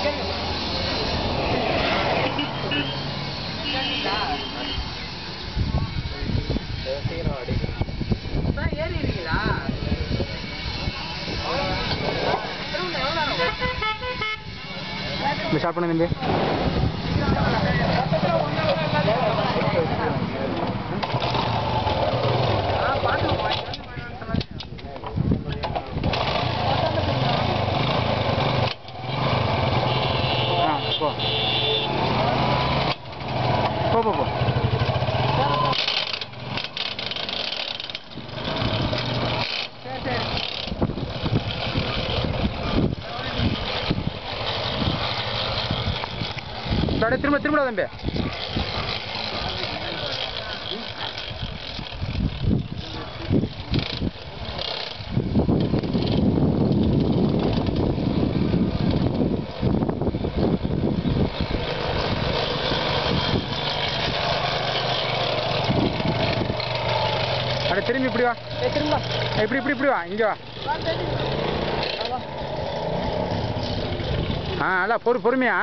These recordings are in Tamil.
ஏறி இருக்கீங்களா ஸ்டார்ட் பண்ணு தம்பி ஆ போ போ போ போ அப்படியே திரும்ப திரும்ப தம்பி அப்படியே திரும்பி இப்படி வா திரும்ப இப்படி இப்படி இப்படி வா இங்க வா ஆ நல்லா பொறு பொறுமையா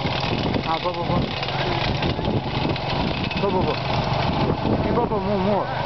ஆ போ போ போ போ போ போ நீ போ போ மூ மூ